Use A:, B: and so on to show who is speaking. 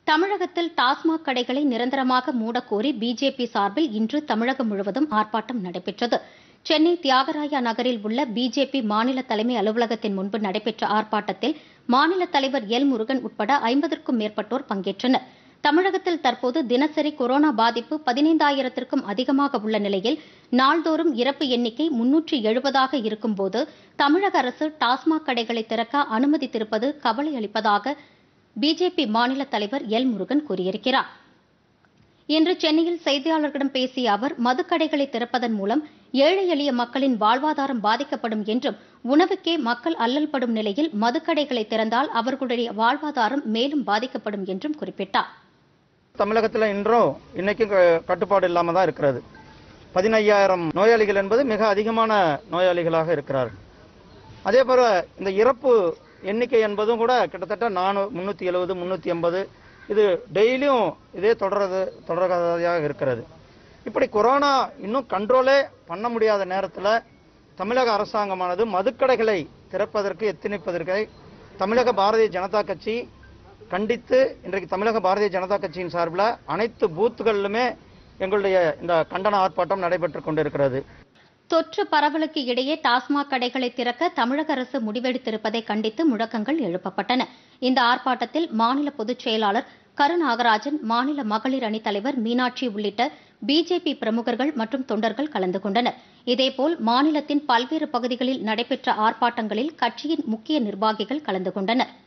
A: தமிழகத்தில் டாஸ்மாக் கடைகளை நிரந்தரமாக மூடக்கோரி பிஜேபி சார்பில் இன்று தமிழகம் முழுவதும் ஆர்ப்பாட்டம் நடைபெற்றது சென்னை தியாகராயா நகரில் உள்ள பிஜேபி மாநில தலைமை அலுவலகத்தின் முன்பு நடைபெற்ற ஆர்ப்பாட்டத்தில் மாநில தலைவர் எல் முருகன் உட்பட ஐம்பதற்கும் மேற்பட்டோர் பங்கேற்றனர் தமிழகத்தில் தற்போது தினசரி கொரோனா பாதிப்பு பதினைந்தாயிரத்திற்கும் அதிகமாக உள்ள நிலையில் நாள்தோறும் இறப்பு எண்ணிக்கை முன்னூற்றி எழுபதாக இருக்கும்போது தமிழக அரசு டாஸ்மாக் கடைகளை திறக்க அனுமதித்திருப்பது கவலை அளிப்பதாக பிஜேபி மாநில தலைவர் எல் முருகன் கூறியிருக்கிறார் இன்று சென்னையில் செய்தியாளர்களிடம் பேசிய அவர் மதுக்கடைகளை திறப்பதன் மூலம் ஏழை எளிய மக்களின் வாழ்வாதாரம் பாதிக்கப்படும் என்றும் உணவுக்கே மக்கள் அல்லல்படும் நிலையில் மதுக்கடைகளை திறந்தால் அவர்களுடைய வாழ்வாதாரம் மேலும் பாதிக்கப்படும் என்றும் குறிப்பிட்டார்
B: தமிழகத்தில் இன்றும் இன்னைக்கும் க- கட்டுப்பாடு இல்லாம தான் இருக்கிறது பதினையாயிரம் நோயாளிகள் என்பது மிக அதிகமான நோயாளிகளாக இருக்கிறார்கள் அதே போல இந்த இறப்பு எண்ணிக்கை என்பதும் கூட கிட்டத்தட்ட நானூ முன்னூத்தி எழுபது முன்னூத்தி எண்பது இது டெய்லியும் இதே தொடர்றது தொடர்கதையாக இருக்கிறது இப்படி கொரோனா இன்னும் கண்ட்ரோலே பண்ண முடியாத நேரத்தில் தமிழக அரசாங்கமானது மதுக்கடைகளை திறப்பதற்கு எத்தனிப்பதற்கு தமிழக பாரதிய ஜனதா கட்சி கண்டித்து இன்றைக்கு தமிழக பாரதிய ஜனதா கட்சியின் சார்பில் அனைத்து பூத்துகளிலுமே எங்களுடைய இந்த கண்டன ஆர்ப்பாட்டம் நடைபெற்றுக் கொண்டிருக்கிறது
A: தொற்று பரவலுக்கு இடையே டாஸ்மாக் கடைகளை திறக்க தமிழக அரசு முடிவெடுத்திருப்பதை கண்டித்து முழக்கங்கள் எழுப்பப்பட்டன இந்த ஆர்ப்பாட்டத்தில் மாநில பொதுச் செயலாளர் கருநாகராஜன் மாநில மகளிர் அணித் தலைவர் மீனாட்சி உள்ளிட்ட பிஜேபி பிரமுகர்கள் மற்றும் தொண்டர்கள் கலந்து கொண்டனர் இதேபோல் மாநிலத்தின் பல்வேறு பகுதிகளில் நடைபெற்ற ஆர்ப்பாட்டங்களில் கட்சியின் முக்கிய நிர்வாகிகள் கலந்து கொண்டனர்